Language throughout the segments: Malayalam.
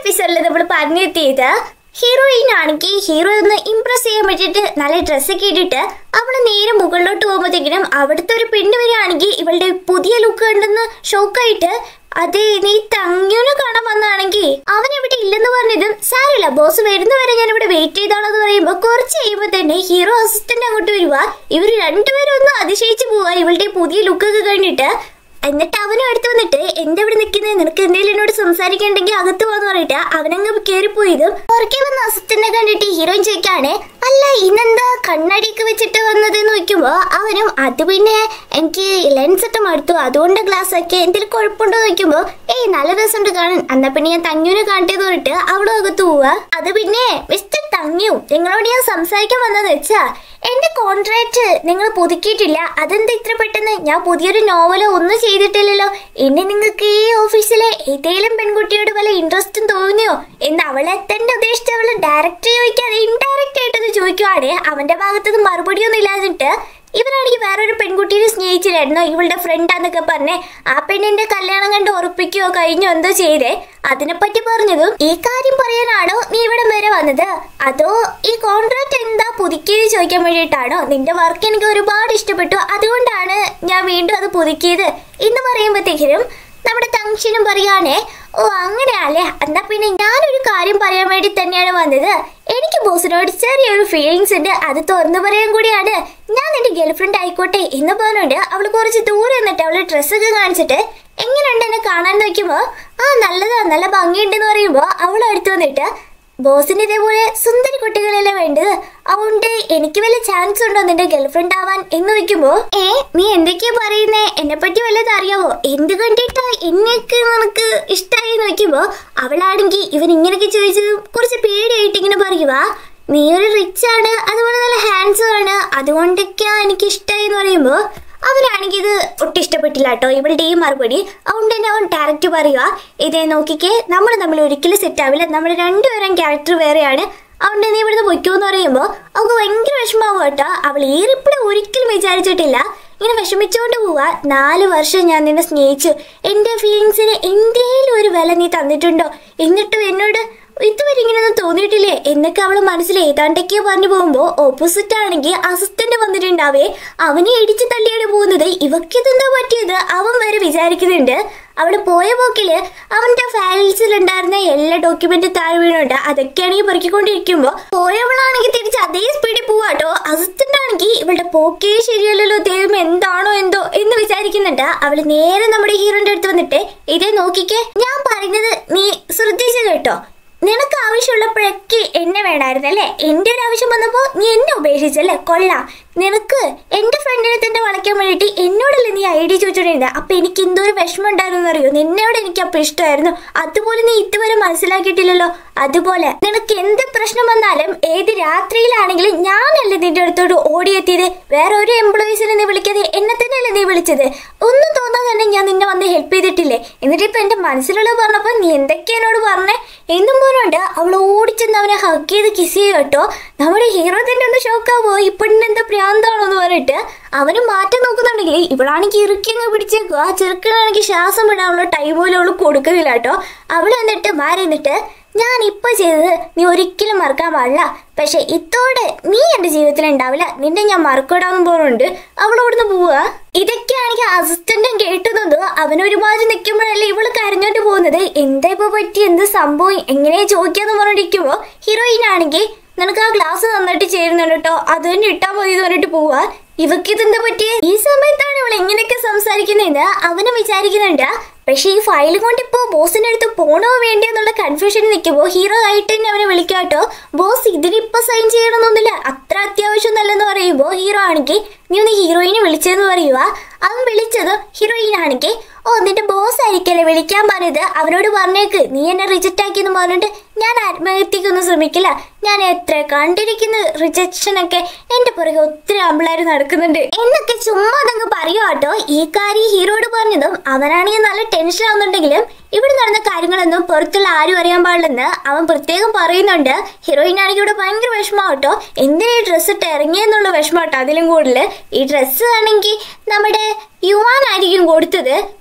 എപ്പിസോഡിൽ നമ്മൾ പറഞ്ഞെത്തിയത് ഹീറോയിൻ ആണെങ്കിൽ ഹീറോ ഒന്ന് ഇംപ്രസ് ചെയ്യാൻ വേണ്ടിയിട്ട് നല്ല ഡ്രസ്സൊക്കെ ഇട്ടിട്ട് അവള് നേരെ മുകളിലോട്ട് പോകുമ്പോഴത്തേക്കിനും അവിടുത്തെ ഒരു പെണ്ണ് വരികയാണെങ്കിൽ ഇവളുടെ പുതിയ ലുക്ക് കണ്ടെന്ന് ഷോക്കായിട്ട് അതെ നീ തങ്ങ്യൂനെ കാണാൻ വന്നാണെങ്കിൽ അവൻ ഇവിടെ ഇല്ലെന്ന് പറഞ്ഞതും സാരില്ല ബോസ് വരുന്നവരെ ഞാൻ ഇവിടെ വെയിറ്റ് ചെയ്താണെന്ന് പറയുമ്പോൾ കുറച്ച് കഴിയുമ്പോൾ തന്നെ ഹീറോ അസിസ്റ്റന്റ് അങ്ങോട്ട് വരുക ഇവർ രണ്ടുപേരും ഒന്ന് അതിശയിച്ചു പോവാ ഇവളുടെ പുതിയ ലുക്കൊക്കെ കണ്ടിട്ട് എന്നിട്ട് അവനും അടുത്ത് വന്നിട്ട് എന്റെ ഇവിടെ നിൽക്കുന്നത് നിനക്ക് എന്തെങ്കിലും എന്നോട് സംസാരിക്കണ്ടെങ്കിൽ അകത്ത് പോന്ന് പറഞ്ഞിട്ട് അവനങ്ങ് കയറിപ്പോയത് പുറകെ വന്ന അസിസ്റ്റന്റിനെ കണ്ടിട്ട് ഹീറോയിൻ ചോദിക്കാണ് അല്ല ഇന്നെന്താ കണ്ണടിയൊക്കെ വെച്ചിട്ട് വന്നത് എന്ന് നോക്കുമ്പോ അവനും അത് പിന്നെ എനിക്ക് ലെൻസ് ഇട്ട് മടുത്തു അതുകൊണ്ട് ഗ്ലാസ് ഒക്കെ എന്തെങ്കിലും കുഴപ്പമുണ്ടോ എന്ന് നോക്കുമ്പോ ഏയ് നല്ല രസമുണ്ട് കാണാൻ എന്നാ പിന്നെ ഞാൻ തങ്ങ്യൂനെ കാണിട്ടെന്ന് പറഞ്ഞിട്ട് അവിടെ അകത്ത് പോവാ അത് പിന്നെ മിസ്റ്റർ തങ്ക്യു നിങ്ങളോട് ഞാൻ സംസാരിക്കാൻ വന്നതെന്ന് വെച്ചാ എന്റെ കോൺട്രാക്ട് നിങ്ങൾ പുതുക്കിയിട്ടില്ല അതെന്താ ഇത്ര പെട്ടെന്ന് ഞാൻ പുതിയൊരു നോവലോ ഒന്നും ചെയ്തിട്ടില്ലല്ലോ എന്നെ നിങ്ങൾക്ക് ഈ ഓഫീസിലെ ഏതെങ്കിലും പെൺകുട്ടിയോട് വല്ല ഇൻട്രസ്റ്റും തോന്നിയോ എന്ന് അവളെ തന്നെ ഉദ്ദേശിച്ച് അവള് ഡയറക്റ്റ് ചോദിക്കാതെ ഇൻഡയറക്റ്റ് ആയിട്ടൊന്ന് ചോദിക്കുവാണ് അവന്റെ ഭാഗത്തുനിന്ന് മറുപടിയൊന്നും ഇല്ലാതിട്ട് ഇവനാണെങ്കിൽ വേറൊരു പെൺകുട്ടിയെ സ്നേഹിച്ചില്ലായിരുന്നോ ഇവളുടെ ഫ്രണ്ടാന്നൊക്കെ പറഞ്ഞേ ആ പെണ്ണിന്റെ കല്യാണം കണ്ട് ഉറപ്പിക്കുകയോ കഴിഞ്ഞോ എന്തോ ചെയ്തേ അതിനെപ്പറ്റി പറഞ്ഞതും ഈ കാര്യം പറയാനാണോ നീ ഇവിടെ വരെ വന്നത് അതോ ഈ കോൺട്രാക്ട് എന്താ പുതുക്കിയത് ചോദിക്കാൻ വേണ്ടിയിട്ടാണോ നിന്റെ വർക്ക് എനിക്ക് ഒരുപാട് ഇഷ്ടപ്പെട്ടു അതുകൊണ്ടാണ് ഞാൻ വീണ്ടും അത് പുതുക്കിയത് എന്ന് പറയുമ്പോഴത്തേക്കിനും നമ്മുടെ തങ്ഷനും പറയാണേ ഓ അങ്ങനെയല്ലേ എന്നാ പിന്നെ ഞാനൊരു കാര്യം പറയാൻ വേണ്ടി തന്നെയാണ് വന്നത് എനിക്ക് ബോസിനോട് ചെറിയൊരു ഫീലിങ്സ് ഉണ്ട് അത് തുറന്നു പറയാൻ കൂടിയാണ് ഞാൻ നിന്റെ ഗേൾഫ്രണ്ട് ആയിക്കോട്ടെ എന്ന് പറഞ്ഞുകൊണ്ട് അവള് കുറച്ച് ദൂരെ നിന്നിട്ട് അവള് ഡ്രസ്സൊക്കെ കാണിച്ചിട്ട് എങ്ങനെയുണ്ട് എന്നെ കാണാൻ നോക്കുമ്പോ ആ നല്ലതാ നല്ല ഭംഗിയുണ്ടെന്ന് പറയുമ്പോ അവൾ അടുത്ത് വന്നിട്ട് ബോസിന് ഇതേപോലെ സുന്ദരി കുട്ടികളല്ലേ വേണ്ടത് അതുകൊണ്ട് എനിക്ക് വല്ല ചാൻസ് ഉണ്ടോ നിന്റെ ഗേൾഫ്രണ്ട് ആവാൻ എന്ന് വെക്കുമ്പോ ഏ നീ എന്തൊക്കെയാ പറയുന്നേ എന്നെ പറ്റി വല്ലതും അറിയാവോ എന്ത് കണ്ടിട്ടാ എന്നെയൊക്കെ നിനക്ക് ഇഷ്ടമായി എന്ന് വെക്കുമ്പോ അവളാണെങ്കിൽ ഇവൻ ഇങ്ങനെയൊക്കെ ചോദിച്ചത് കുറച്ച് പേടിയായിട്ട് ഇങ്ങനെ പറയുക നീ ഒരു റിച്ച് ആണ് അതുപോലെ നല്ല ഹാൻഡ്സം ആണ് അതുകൊണ്ടൊക്കെയാ എനിക്ക് ഇഷ്ടമായി എന്ന് പറയുമ്പോ അവനാണെങ്കിൽ ഇത് ഒട്ടും ഇഷ്ടപ്പെട്ടില്ല കേട്ടോ ഇവളുടെ ഈ മറുപടി അതുകൊണ്ട് തന്നെ അവൻ ഡയറക്റ്റ് പറയുക ഇതേ നോക്കിക്കേ നമ്മൾ തമ്മിൽ ഒരിക്കലും സെറ്റ് ആവില്ല നമ്മൾ രണ്ടുപേരും ക്യാരക്ടർ വേറെയാണ് അതുകൊണ്ട് നീ ഇവിടുന്ന് പൊയ്ക്കോ എന്ന് പറയുമ്പോൾ അവൾക്ക് ഭയങ്കര വിഷമാവും കേട്ടോ അവൾ ഈ റിപ്ലൈ ഒരിക്കലും വിചാരിച്ചിട്ടില്ല ഇങ്ങനെ വിഷമിച്ചുകൊണ്ട് പോവാ നാല് വർഷം ഞാൻ നിന്നെ സ്നേഹിച്ചു എൻ്റെ ഫീലിങ്സിന് എന്തെങ്കിലും ഒരു വില നീ തന്നിട്ടുണ്ടോ എന്നിട്ടും എന്നോട് ഇതുവരെ ഇങ്ങനെയൊന്നും തോന്നിയിട്ടില്ലേ എന്നൊക്കെ അവള് മനസ്സിൽ ഏതാണ്ടൊക്കെയോ പറഞ്ഞു പോകുമ്പോ ഓപ്പോസിറ്റ് ആണെങ്കിൽ അസിസ്റ്റന്റ് വന്നിട്ടുണ്ടാവേ അവനെ ഇടിച്ചു തള്ളിയാണ് പോകുന്നത് ഇവക്കിതെന്താ പറ്റിയത് അവൻ വരെ വിചാരിക്കുന്നുണ്ട് അവള് പോയ പോക്കില് അവന്റെ ഫയൽസിൽ ഉണ്ടായിരുന്ന എല്ലാ ഡോക്യുമെന്റ് താഴെ വീണുണ്ട് അതൊക്കെയാണെങ്കിൽ പെറുക്കിക്കൊണ്ടിരിക്കുമ്പോ പോയവളാണെങ്കിൽ തിരിച്ച് അതേ സ്പീഡിൽ പോവാട്ടോ അസിസ്റ്റന്റ് ആണെങ്കിൽ ഇവളുടെ പോക്കേ ശരിയല്ലല്ലോ ദൈവം എന്താണോ എന്തോ എന്ന് വിചാരിക്കുന്നുണ്ട് അവള് നേരെ നമ്മുടെ ഹീറോന്റെ അടുത്ത് വന്നിട്ട് ഇതേ നോക്കിക്കേ ഞാൻ പറയുന്നത് നീ ശ്രദ്ധിച്ചു കേട്ടോ നിനക്ക് ആവശ്യമുള്ളപ്പോഴൊക്കെ എന്നെ വേണമായിരുന്നല്ലേ എന്റെ ഒരു ആവശ്യം വന്നപ്പോ നീ എന്നെ ഉപേക്ഷിച്ചല്ലേ കൊള്ളാം നിനക്ക് എന്റെ ഫ്രണ്ടിനെ തന്നെ വളയ്ക്കാൻ വേണ്ടിയിട്ട് എന്നോടല്ലേ നീ ഐ ഡി ചോദിച്ചോണ്ടിരുന്നത് അപ്പൊ എനിക്ക് എന്തോ ഒരു വിഷമം ഉണ്ടായിരുന്നു അറിയോ നിന്നോട് എനിക്ക് അപ്പൊ ഇഷ്ടമായിരുന്നു അതുപോലെ നീ ഇതുവരെ മനസ്സിലാക്കിയിട്ടില്ലല്ലോ അതുപോലെ നിനക്ക് എന്ത് പ്രശ്നം വന്നാലും ഏത് രാത്രിയിലാണെങ്കിലും ഞാനല്ലേ നിന്റെ അടുത്തോട് ഓടിയെത്തിയത് വേറെ ഒരു എംപ്ലോയീസിനെ നീ വിളിക്കാതെ എന്നെ തന്നെയല്ലേ നീ വിളിച്ചത് ഒന്നും തോന്നാതെ തന്നെ ഞാൻ നിന്നെ വന്ന് ഹെൽപ്പ് ചെയ്തിട്ടില്ലേ എന്നിട്ട് ഇപ്പൊ എന്റെ മനസ്സിലുള്ളത് പറഞ്ഞപ്പോ നീ എന്തൊക്കെയാ എന്നോട് പറഞ്ഞേ എന്നും പോലുണ്ട് അവൾ ഓടിച്ചെന്ന് അവനെ ഹഗ് ചെയ്ത് കിസ് ചെയ്യും കേട്ടോ നമ്മുടെ ഹീറോ തന്നെ ഒന്ന് ഷോക്കാവോ ഈ പെണ്ണെന്താ പ്രാന്താണോ എന്ന് പറഞ്ഞിട്ട് അവന് മാറ്റം നോക്കുന്നുണ്ടെങ്കിൽ ഇവളാണെങ്കിൽ ഇറുക്കി അങ്ങ് പിടിച്ചേക്കുക ആ ചെറുക്കനാണെങ്കിൽ ശ്വാസം വിടാനുള്ള ടൈം പോലും അവള് കൊടുക്കുന്നില്ല കേട്ടോ അവൾ എന്നിട്ട് മാറി നിന്നിട്ട് ഞാൻ ഇപ്പൊ ചെയ്തത് നീ ഒരിക്കലും മറക്കാൻ പാടില്ല പക്ഷെ ഇത്തോടെ നീ എന്റെ ജീവിതത്തിൽ ഉണ്ടാവില്ല നിന്നെ ഞാൻ മറക്കൂടാന്ന് പോകുന്നുണ്ട് അവളോടുന്ന് പോവുക ഇതൊക്കെയാണെങ്കിൽ അസിസ്റ്റന്റും കേട്ടുന്നത് അവനൊരുമാതിരി നിൽക്കുമ്പോഴല്ലേ ഇവള് കരഞ്ഞോണ്ട് പോകുന്നത് എന്താ ഇപ്പൊ പറ്റി എന്ത് സംഭവം എങ്ങനെയാ ചോദിക്കാന്ന് പറഞ്ഞിരിക്കുമ്പോ ഹീറോയിൻ ആണെങ്കിൽ നിനക്ക് ആ ഗ്ലാസ് നന്നായിട്ട് ചേരുന്നുണ്ട് കേട്ടോ അത് തന്നെ ഇട്ടാ മതി എന്ന് പറഞ്ഞിട്ട് പോവാ ഇവക്ക് ഇതെന്താ പറ്റിയേ ഈ സമയത്താണ് ഇവൾ എങ്ങനെയൊക്കെ സംസാരിക്കുന്നതെന്ന് അവന് വിചാരിക്കുന്നുണ്ട് പക്ഷെ ഈ ഫയൽ കൊണ്ട് ഇപ്പോ ബോസിന്റെ അടുത്ത് പോണോ വേണ്ടയോ എന്നുള്ള കൺഫ്യൂഷൻ നിൽക്കുമ്പോ ഹീറോ ആയിട്ട് തന്നെ അവനെ വിളിക്കാട്ടോ ബോസ് ഇതിനിപ്പോ സൈൻ ചെയ്യണമെന്നൊന്നുമില്ല അത്ര അത്യാവശ്യം നല്ലെന്ന് പറയുമ്പോ ഹീറോ ആണെങ്കിൽ നീ ഒന്ന് ഹീറോയിനെ വിളിച്ചെന്ന് പറയുക അവൻ വിളിച്ചത് ഹീറോയിൻ ആണെങ്കിൽ ഓ നിന്റെ ബോസ് ആയിരിക്കല്ലേ വിളിക്കാൻ പറഞ്ഞത് അവനോട് പറഞ്ഞേക്ക് നീ എന്നെ റിജക്റ്റ് ആക്കിയെന്ന് പറഞ്ഞിട്ട് ഞാൻ ആത്മഹത്യക്കൊന്നും ശ്രമിക്കില്ല ഞാൻ എത്ര കണ്ടിരിക്കുന്ന റിജക്ഷൻ ഒക്കെ എന്റെ പുറകെ ഒത്തിരി ആമ്പിളാര് നടക്കുന്നുണ്ട് എന്നൊക്കെ ചുമ്മാ അതങ്ങ് പറയുക കേട്ടോ ഈ കാര്യം ഹീറോയോട് പറഞ്ഞതും അവനാണെങ്കിൽ നല്ല ടെൻഷൻ ആവുന്നുണ്ടെങ്കിലും ഇവിടെ നടന്ന കാര്യങ്ങളൊന്നും പുറത്തുള്ള ആരും അറിയാൻ പാടില്ലെന്ന് അവൻ പ്രത്യേകം പറയുന്നുണ്ട് ഹീറോയിൻ ആണെങ്കിൽ ഇവിടെ ഭയങ്കര വിഷമാവട്ടോ എന്തിനാ ഈ ഡ്രസ്സ് ഇട്ട് ഇറങ്ങിയെന്നുള്ള വിഷമാട്ടോ അതിലും കൂടുതൽ ഈ ഡ്രസ്സ് ആണെങ്കിൽ നമ്മുടെ യുവാൻ ആയിരിക്കും കൊടുത്തത്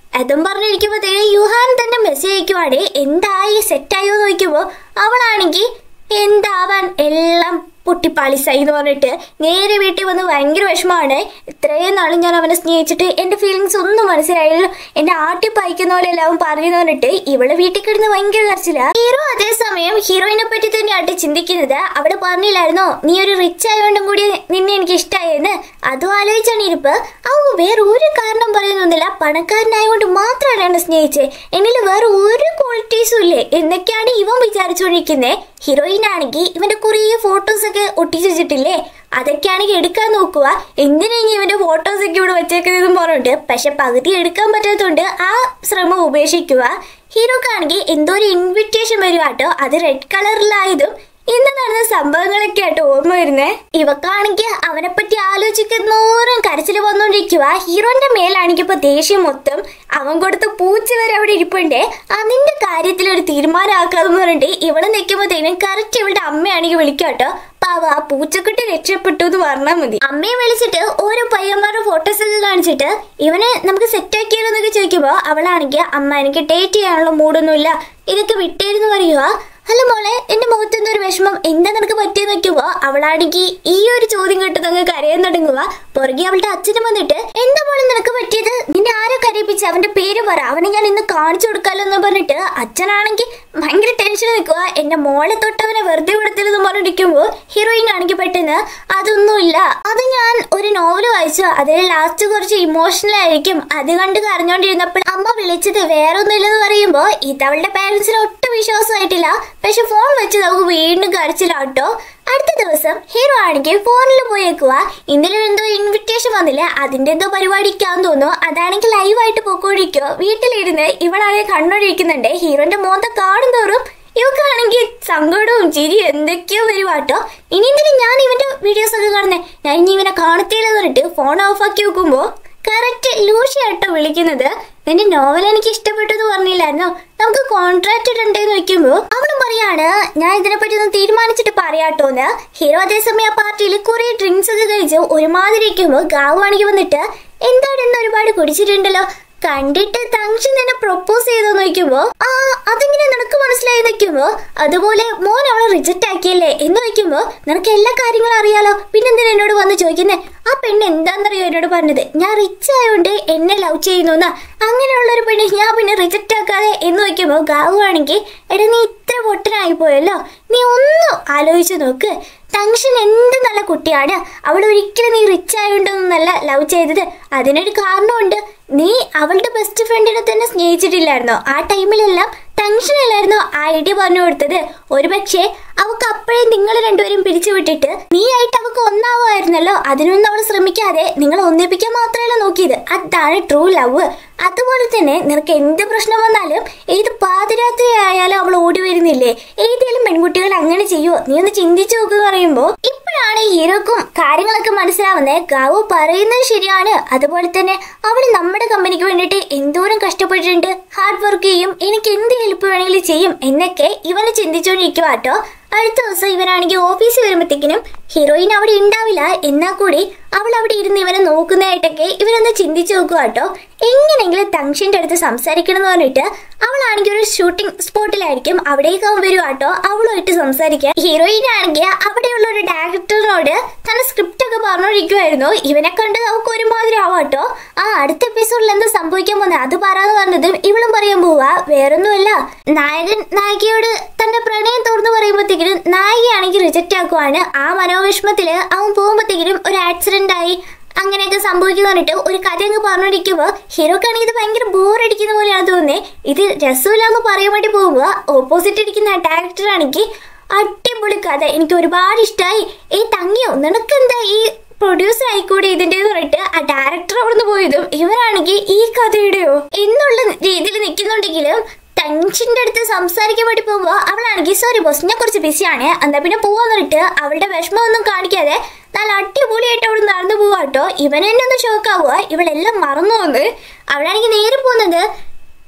അതും പറഞ്ഞിരിക്കുമ്പോഴത്തേക്ക് യുഹാൻ തന്നെ മെസ്സേജ് അയക്കുവാണ് എന്തായി സെറ്റായോ എന്ന് നോക്കുമ്പോൾ അവളാണെങ്കിൽ എന്താവാൻ എല്ലാം പൊട്ടിപ്പാളിസായി എന്ന് പറഞ്ഞിട്ട് നേരെ വീട്ടിൽ വന്ന് ഭയങ്കര വിഷമമാണ് ഇത്രയും നാളും ഞാൻ അവനെ സ്നേഹിച്ചിട്ട് എന്റെ ഫീലിങ്സ് ഒന്നും മനസ്സിലായില്ല എന്റെ ആട്ടി പായിക്കുന്ന പോലെ എല്ലാം പറഞ്ഞു പറഞ്ഞിട്ട് ഇവളെ വീട്ടിൽ കിടന്ന് ഭയങ്കര കരച്ചില്ല ഹീറോ അതേസമയം ഹീറോയിനെ പറ്റി തന്നെയായിട്ട് ചിന്തിക്കുന്നത് അവിടെ പറഞ്ഞില്ലായിരുന്നോ നീ ഒരു റിച്ച് ആയതുകൊണ്ടും കൂടി നിന്നെ എനിക്ക് ഇഷ്ടമായെന്ന് അതും ആലോചിച്ചാണ് ഇരിപ്പ് അവ വേറെ ഒരു കാരണം പറയുന്നൊന്നുമില്ല പണക്കാരനായതുകൊണ്ട് മാത്രമാണ് എന്നെ സ്നേഹിച്ചത് എന്നിൽ വേറെ ഒരു ക്വാളിറ്റീസും ഇല്ലേ എന്നൊക്കെയാണ് ഇവൻ വിചാരിച്ചുകൊണ്ടിരിക്കുന്നത് ഹീറോയിൻ ആണെങ്കിൽ ഇവന്റെ കുറേ ഫോട്ടോസ് ഒക്കെ ഒട്ടിച്ചു വെച്ചിട്ടില്ലേ അതൊക്കെയാണെങ്കിൽ എടുക്കാൻ നോക്കുക എന്തിനാ ഇനി ഇവന്റെ ഫോട്ടോസ് ഒക്കെ ഇവിടെ വെച്ചേക്കുന്നതെന്ന് പറഞ്ഞിട്ട് പക്ഷെ പകുതി എടുക്കാൻ പറ്റാത്തതുകൊണ്ട് ആ ശ്രമം ഉപേക്ഷിക്കുക ഹീറോക്കാണെങ്കിൽ എന്തോ ഒരു ഇൻവിറ്റേഷൻ വരിക കേട്ടോ അത് റെഡ് കളറിലായതും ഇന്ന് നടന്ന സംഭവങ്ങളൊക്കെ ആയിട്ട് ഓർമ്മ വരുന്നേ ഇവക്കാണെങ്കിൽ അവനെ പറ്റി ആലോചിക്കുന്നോറും കരച്ചിൽ വന്നോണ്ടിരിക്കുക ഹീറോന്റെ മേലാണെങ്കിൽ ഇപ്പൊ ദേഷ്യം മൊത്തം അവൻ കൊടുത്ത പൂച്ച വരെ അവിടെ ഇരിപ്പുണ്ടേ അതിന്റെ കാര്യത്തിൽ ഒരു തീരുമാനമാക്കാന്ന് പറഞ്ഞിട്ട് ഇവള് നിൽക്കുമ്പോഴത്തേനും കറക്റ്റ് ഇവളുടെ അമ്മയാണെങ്കിൽ വിളിക്കാം കേട്ടോ പാവ ആ പൂച്ചക്കുട്ടി രക്ഷപ്പെട്ടു എന്ന് പറഞ്ഞാൽ മതി അമ്മയെ വിളിച്ചിട്ട് ഓരോ പയ്യന്മാരുടെ ഫോട്ടോസ് ഒക്കെ കാണിച്ചിട്ട് ഇവനെ നമുക്ക് സെറ്റ് ആക്കിയാലോ എന്നൊക്കെ ചോദിക്കുമ്പോ അവളാണെങ്കിൽ അമ്മ എനിക്ക് ഡേറ്റ് ചെയ്യാനുള്ള മൂടൊന്നുമില്ല ഇതൊക്കെ വിട്ടേരുന്ന് പറയുക അല്ല മോളെ എന്റെ മുഖത്തൊന്നും ഒരു വിഷമം എന്താ നിനക്ക് പറ്റിയെന്ന് നോക്കുമ്പോ അവളാണെങ്കിൽ ഈ ഒരു ചോദ്യം കേട്ട് അങ്ങ് കരയാൻ തുടങ്ങുക പുറകെ അവളുടെ അച്ഛനും വന്നിട്ട് എന്താ മോളെ നിനക്ക് പറ്റിയത് നിന്നെ ആരോ കരയിപ്പിച്ച് അവന്റെ പേര് പറ അവനെ ഞാൻ ഇന്ന് കാണിച്ചു കൊടുക്കാലോ എന്ന് പറഞ്ഞിട്ട് അച്ഛനാണെങ്കിൽ ഭയങ്കര ടെൻഷൻ നിൽക്കുക എന്റെ മോളെ തൊട്ട് അവനെ വെറുതെ വിടത്തില്ലെന്ന് പറഞ്ഞിരിക്കുമ്പോ ഹീറോയിൻ ആണെങ്കിൽ പെട്ടെന്ന് അതൊന്നുമില്ല അത് ഞാൻ ഒരു നോവൽ വായിച്ചു അതിൽ ലാസ്റ്റ് കുറച്ച് ഇമോഷണൽ ആയിരിക്കും അത് കണ്ട് കരഞ്ഞോണ്ടിരുന്നപ്പോൾ അമ്മ വിളിച്ചത് വേറെ ഒന്നുമില്ലെന്ന് പറയുമ്പോ ഇത് അവളുടെ പാരന്റ്സിന് ഒട്ടും വിശ്വാസമായിട്ടില്ല പക്ഷെ ഫോൺ വെച്ച് നമുക്ക് വീണ്ടും കരച്ചിലാട്ടോ അടുത്ത ദിവസം ഹീറോ ആണെങ്കിൽ ഫോണിൽ പോയേക്കുക ഇന്നലെ എന്തോ ഇൻവിറ്റേഷൻ വന്നില്ല അതിന്റെ എന്തോ പരിപാടിക്കാന്ന് തോന്നുന്നു അതാണെങ്കിൽ ലൈവായിട്ട് പോയിക്കൊണ്ടിരിക്കോ വീട്ടിലിരുന്ന് ഇവളാണെങ്കിൽ കണ്ണൊഴിക്കുന്നുണ്ട് ഹീറോന്റെ മോന്ത കാണും തോറും ഇവക്കാണെങ്കിൽ സങ്കടവും ചിരിയും എന്തൊക്കെയോ വരുവാട്ടോ ഇനി എന്തിനും ഞാൻ ഇവന്റെ വീഡിയോസ് ഒക്കെ കാണുന്നേ ഞാൻ ഇനി ഇവനെ കാണത്തില്ലെന്ന് പറഞ്ഞിട്ട് ഫോൺ ഓഫ് ആക്കി വെക്കുമ്പോ കറക്റ്റ് ലൂഷിയാട്ടോ വിളിക്കുന്നത് നിന്റെ നോവൽ എനിക്ക് ഇഷ്ടപ്പെട്ടു എന്ന് പറഞ്ഞില്ലായിരുന്നോ നമുക്ക് കോൺട്രാക്ട് ഉണ്ടെന്ന് വെക്കുമ്പോ അവളും പറയാണ് ഞാൻ ഇതിനെപ്പറ്റി ഒന്ന് തീരുമാനിച്ചിട്ട് പറയാട്ടോന്ന് ഹീറോ അതേസമയം ആ പാർട്ടിയിൽ കുറെ ഡ്രിങ്ക്സ് ഒക്കെ കഴിച്ച് ഒരുമാതിരി ഇരിക്കുമ്പോ ഗാവുവാണെങ്കിൽ വന്നിട്ട് എന്താണ് ഇന്ന് ഒരുപാട് കുടിച്ചിട്ടുണ്ടല്ലോ കണ്ടിട്ട് തങ്ഷൻ നിന്നെ പ്രൊപ്പോസ് ചെയ്തോ നോക്കുമ്പോ ആ അതെങ്ങനെ നിനക്ക് മനസ്സിലായി നിൽക്കുമ്പോ അതുപോലെ മോൻ അവളെ റിജക്റ്റ് ആക്കിയല്ലേ എന്ന് വെക്കുമ്പോ നിനക്ക് എല്ലാ കാര്യങ്ങളും അറിയാലോ പിന്നെന്തിനാ എന്നോട് വന്ന് ചോദിക്കുന്നേ ആ പെണ്ണ് എന്താണെന്നറിയോ എന്നോട് പറഞ്ഞത് ഞാൻ റിച്ച് ആയതുകൊണ്ട് എന്നെ ലവ് ചെയ്യുന്നു എന്നാ അങ്ങനെയുള്ള ഒരു പെണ്ണ് ഞാൻ പിന്നെ റിജക്റ്റ് ആക്കാതെ എന്ന് വെക്കുമ്പോ ഗാവുവാണെങ്കിൽ എടാ നീ ഇത്ര പൊട്ടനായി പോയല്ലോ നീ ഒന്നും ആലോചിച്ച് നോക്ക് തങ്ഷൻ എന്ത് നല്ല കുട്ടിയാണ് അവൾ ഒരിക്കലും നീ റിച്ച് ആയതുകൊണ്ടൊന്നല്ല ലവ് ചെയ്തത് അതിനൊരു കാരണമുണ്ട് നീ അവളുടെ ബെസ്റ്റ് ഫ്രണ്ടിനെ തന്നെ സ്നേഹിച്ചിട്ടില്ലായിരുന്നോ ആ ടൈമിലെല്ലാം ടെൻഷനല്ലായിരുന്നോ ആ ഐഡിയ പറഞ്ഞു കൊടുത്തത് ഒരുപക്ഷെ അവക്ക് അപ്പോഴേ നിങ്ങൾ രണ്ടുപേരും പിരിച്ചു വിട്ടിട്ട് നീ ആയിട്ട് അവക്ക് ഒന്നാവുമായിരുന്നല്ലോ അതിനൊന്നും അവൾ ശ്രമിക്കാതെ നിങ്ങൾ ഒന്നിപ്പിക്കാൻ മാത്രമല്ല നോക്കിയത് അതാണ് ട്രൂ ലവ് അതുപോലെ തന്നെ നിനക്ക് എന്ത് പ്രശ്നം വന്നാലും ഏത് പാതിരാത്രി ആയാലും അവൾ ഓടി വരുന്നില്ലേ ഏതെങ്കിലും പെൺകുട്ടികൾ അങ്ങനെ ചെയ്യുമോ നീ ഒന്ന് ചിന്തിച്ചു നോക്കുക പറയുമ്പോ ഇപ്പോഴാണ് ഹീറോക്കും കാര്യങ്ങളൊക്കെ മനസ്സിലാവുന്നത് ഗാവു പറയുന്നത് ശരിയാണ് അതുപോലെ തന്നെ അവൾ നമ്മുടെ കമ്പനിക്ക് വേണ്ടിയിട്ട് എന്തോരം കഷ്ടപ്പെട്ടിട്ടുണ്ട് ഹാർഡ് വർക്ക് ചെയ്യും എനിക്ക് എന്ത് ഹെൽപ്പ് വേണമെങ്കിലും ചെയ്യും എന്നൊക്കെ ഇവന് ചിന്തിച്ചുകൊണ്ടിരിക്കുക കേട്ടോ അടുത്ത ദിവസം ഇവനാണെങ്കിൽ ഓഫീസിൽ വരുമ്പോഴത്തേക്കിനും ഹീറോയിൻ അവിടെ ഉണ്ടാവില്ല എന്നാൽ കൂടി അവൾ അവിടെ ഇരുന്ന് ഇവനെ നോക്കുന്നതായിട്ടൊക്കെ ഇവരൊന്ന് ചിന്തിച്ചു നോക്കുക കേട്ടോ എങ്ങനെയെങ്കിലും തങ്ഷന്റെ അടുത്ത് സംസാരിക്കണം എന്ന് പറഞ്ഞിട്ട് അവളാണെങ്കിൽ ഒരു ഷൂട്ടിംഗ് സ്പോട്ടിലായിരിക്കും അവിടേക്ക് അവൻ വരും കേട്ടോ അവളുമായിട്ട് സംസാരിക്കാൻ ഹീറോയിൻ ആണെങ്കിൽ അവിടെയുള്ള ഒരു ഡയറക്ടറിനോട് തന്നെ സ്ക്രിപ്റ്റ് ഒക്കെ പറഞ്ഞോണ്ടിരിക്കുമായിരുന്നു ഇവനെ കണ്ട് നമുക്ക് ഒരുമാതിരി ആവാട്ടോ ആ അടുത്ത എപ്പിസോഡിൽ എന്താ സംഭവിക്കാൻ പോകുന്നത് അത് പറയാന്ന് പറഞ്ഞതും ഇവളും പറയാൻ പോവാ വേറൊന്നുമല്ല നായകൻ നായികയോട് തന്റെ പ്രണയം തുറന്നു പറയുമ്പോഴത്തേക്കിനും നായികയാണെങ്കിൽ റിജക്റ്റ് ആക്കുവാണ് ആ മനോവിഷമത്തില് അവൻ പോകുമ്പോഴത്തേക്കിനും ഒരു ആക്സിഡന്റ് ആയി അങ്ങനെയൊക്കെ സംഭവിക്കുന്നു പറഞ്ഞിട്ട് ഒരു കഥ അങ്ങ് പറഞ്ഞോണ്ടിരിക്കുമ്പോൾ ഹീറോക്കാണെങ്കിൽ ഇത് ഭയങ്കര ബോറടിക്കുന്ന പോലെയാണ് തോന്നുന്നത് ഇത് രസമില്ലാന്ന് പറയാൻ വേണ്ടി പോകുമ്പോൾ ഓപ്പോസിറ്റ് ഇരിക്കുന്ന ഡയറക്ടർ ആണെങ്കിൽ അടിപൊളി കഥ എനിക്ക് ഒരുപാട് ഇഷ്ടമായി ഏ തങ്ങിയോ നിനക്കെന്താ ഈ പ്രൊഡ്യൂസർ ആയിക്കൂടെ ഇതിന്റെ പറഞ്ഞിട്ട് ആ ഡയറക്ടർ അവിടുന്ന് പോയതും ഇവരാണെങ്കിൽ ഈ കഥയുടെയോ എന്നുള്ള രീതിയിൽ നിൽക്കുന്നുണ്ടെങ്കിലും ടെൻഷന്റെ അടുത്ത് സംസാരിക്കാൻ വേണ്ടി പോകുമ്പോൾ അവളാണെങ്കിൽ സോറി ബോസ് ഞാൻ കുറച്ച് ബിസിയാണ് എന്നാ പിന്നെ പോവാന്ന് പറഞ്ഞിട്ട് അവളുടെ വിഷമമൊന്നും കാണിക്കാതെ നല്ല അടിപൊളിയായിട്ട് അവിടെ നടന്നു പോവാട്ടോ ഇവൻ എന്നെ ഒന്ന് ഷോക്കാവുക ഇവളെല്ലാം മറന്നു വന്ന് അവളാണെങ്കിൽ നേരെ പോകുന്നത്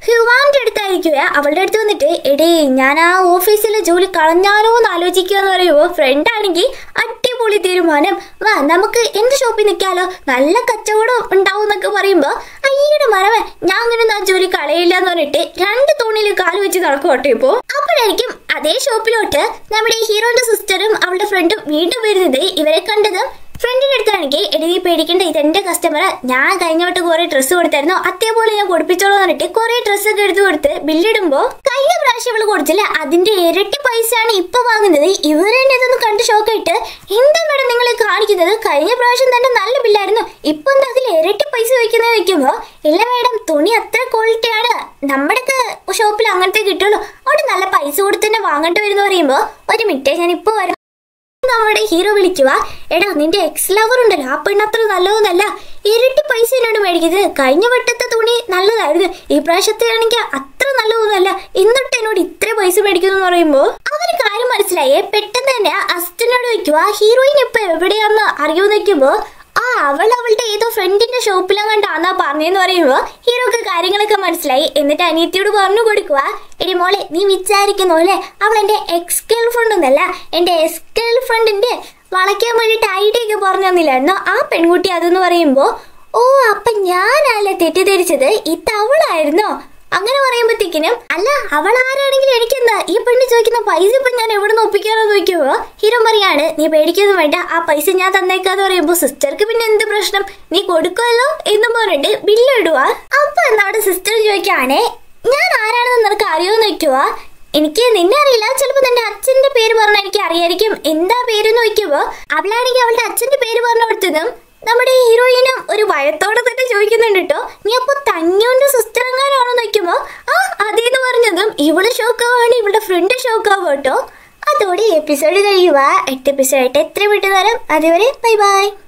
ഹ്യൂമാന്റെ അടുത്തായിരിക്കുക അവളുടെ അടുത്ത് വന്നിട്ട് എടേ ഞാൻ ആ ഓഫീസിലെ ജോലി കളഞ്ഞാലോ എന്ന് ആലോചിക്കുക എന്ന് പറയുമ്പോൾ ഫ്രണ്ട് ആണെങ്കിൽ അടിപൊളി തീരുമാനം വാ നമുക്ക് എന്റെ ഷോപ്പിൽ നിൽക്കാലോ നല്ല കച്ചവടം ഉണ്ടാവും എന്നൊക്കെ പറയുമ്പോൾ അയ്യയുടെ മരവൻ ഞാൻ അങ്ങനെ ആ ജോലി കളയില്ല എന്ന് പറഞ്ഞിട്ട് രണ്ട് തൂണിൽ കാല് വെച്ച് നടക്കോട്ടെ ഇപ്പോ അപ്പോഴായിരിക്കും അതേ ഷോപ്പിലോട്ട് നമ്മുടെ ഹീറോന്റെ സിസ്റ്ററും അവളുടെ ഫ്രണ്ടും വീണ്ടും വരുന്നത് ഇവരെ കണ്ടതും ഫ്രണ്ടിന്റെ അടുത്താണെങ്കിൽ എടി നീ പേടിക്കണ്ട ഇത് എന്റെ കസ്റ്റമർ ഞാൻ കഴിഞ്ഞ വട്ടം കുറെ ഡ്രസ്സ് കൊടുത്തായിരുന്നു അതേപോലെ ഞാൻ കൊടുപ്പിച്ചോളൂ എന്ന് പറഞ്ഞിട്ട് കുറെ ഡ്രസ്സ് ഒക്കെ എടുത്ത് കൊടുത്ത് ബില്ലിടുമ്പോ കഴിഞ്ഞ പ്രാവശ്യം ഇവള് കൊടുത്തില്ല അതിന്റെ ഇരട്ടി പൈസയാണ് ഇപ്പൊ വാങ്ങുന്നത് ഇവർ തന്നെ ഇതൊന്ന് കണ്ട് ഷോക്കായിട്ട് എന്താ മാഡം നിങ്ങൾ കാണിക്കുന്നത് കഴിഞ്ഞ പ്രാവശ്യം തന്നെ നല്ല ബില്ലായിരുന്നു ഇപ്പൊ എന്താ അതിൽ ഇരട്ടി പൈസ വയ്ക്കുന്നത് വെക്കുമ്പോ ഇല്ല മാഡം തുണി അത്ര ക്വാളിറ്റിയാണ് നമ്മുടെ ഷോപ്പിൽ അങ്ങനത്തെ കിട്ടുള്ളൂ അവിടെ നല്ല പൈസ കൊടുത്ത് തന്നെ വാങ്ങേണ്ടി വരുന്ന പറയുമ്പോ ഒരു മിനിറ്റ് ഞാൻ ഇപ്പൊ വരാം നമ്മുടെ ഹീറോ വിളിക്കുക എടാ നിന്റെ എക്സ് ലവർ ഉണ്ടല്ലോ ആ പെണ്ണ് അത്ര നല്ലതൊന്നല്ല ഇരട്ടി പൈസ എന്നോട് മേടിക്കുന്നത് കഴിഞ്ഞ വട്ടത്തെ തുണി നല്ലതായിരുന്നു ഈ പ്രാവശ്യത്തെ ആണെങ്കിൽ അത്ര നല്ലതൊന്നല്ല എന്നിട്ട് എന്നോട് ഇത്ര പൈസ മേടിക്കുന്നു എന്ന് പറയുമ്പോൾ അവന് കാര്യം മനസ്സിലായേ പെട്ടെന്ന് തന്നെ അസിസ്റ്റന്റിനോട് വെക്കുക ഹീറോയിൻ ഇപ്പൊ എവിടെയാന്ന് അറിയുമെന്ന് വെക്കുമ്പോ ആ അവൾ അവളുടെ ഏതോ ഫ്രണ്ടിന്റെ ഷോപ്പിലെങ്ങാണ്ടാന്നാ പറഞ്ഞെന്ന് പറയുമ്പോ ഹീറോക്ക് കാര്യങ്ങളൊക്കെ മനസ്സിലായി എന്നിട്ട് അനിയത്തിയോട് പറഞ്ഞു കൊടുക്കുക എടി മോളെ നീ വിചാരിക്കുന്ന പോലെ അവൾ എന്റെ എക്സ് ഗേൾ ഫ്രണ്ട് ഒന്നല്ല എന്റെ എക്സ് ഗേൾ ഫ്രണ്ടിന്റെ വളയ്ക്കാൻ വേണ്ടിയിട്ട് ഐഡിയ ഒക്കെ പറഞ്ഞു തന്നില്ലായിരുന്നോ ആ പെൺകുട്ടി അതെന്ന് പറയുമ്പോ ഓ അപ്പൊ ഞാനല്ലേ തെറ്റിദ്ധരിച്ചത് ഇത് അവളായിരുന്നോ അങ്ങനെ പറയുമ്പോഴത്തേക്കിനും അല്ല അവൾ ആരാണെങ്കിലും എനിക്കെന്താ ഈ പെണ്ണ് ചോദിക്കുന്ന പൈസ ഇപ്പൊ ഞാൻ എവിടെ നിന്ന് ഒപ്പിക്കാനോ നോക്കിയോ ഹീറോ പറയാണ് നീ പേടിക്കൊന്നും വേണ്ട ആ പൈസ ഞാൻ തന്നേക്കാന്ന് പറയുമ്പോ സിസ്റ്റർക്ക് പിന്നെ എന്ത് പ്രശ്നം നീ കൊടുക്കുമല്ലോ എന്നും പറഞ്ഞിട്ട് ബില്ല് ഇടുക അപ്പൊ നമ്മുടെ സിസ്റ്റർ ചോദിക്കുകയാണേ ഞാൻ ആരാണെന്ന് നിനക്ക് അറിയുമെന്ന് വെക്കുക എനിക്ക് നിന്നെ അറിയില്ല ചിലപ്പോ നിന്റെ അച്ഛന്റെ പേര് പറഞ്ഞാൽ എനിക്ക് അറിയായിരിക്കും എന്താ പേരെന്ന് വെക്കുമ്പോ അവളാണെങ്കിൽ അവളുടെ അച്ഛന്റെ പേര് പറഞ്ഞു കൊടുത്തതും നമ്മുടെ ഹീറോയിനും ഒരു ഭയത്തോടെ തന്നെ ചോദിക്കുന്നുണ്ട് കേട്ടോ നീ അപ്പൊ തഞ്ഞോന്റെ സിസ്റ്റർ എങ്ങാനാണോ നോക്കുമ്പോ ആ അതേന്ന് പറഞ്ഞതും ഇവള് ഷോക്കാവാണ് ഇവളുടെ ഫ്രണ്ട് ഷോക്കാവും കേട്ടോ അതോടെ എപ്പിസോഡ് കഴിയുക എട്ട് എപ്പിസോഡ് ആയിട്ട് എത്ര വിട്ടു തരാം അതുവരെ ബൈ ബൈ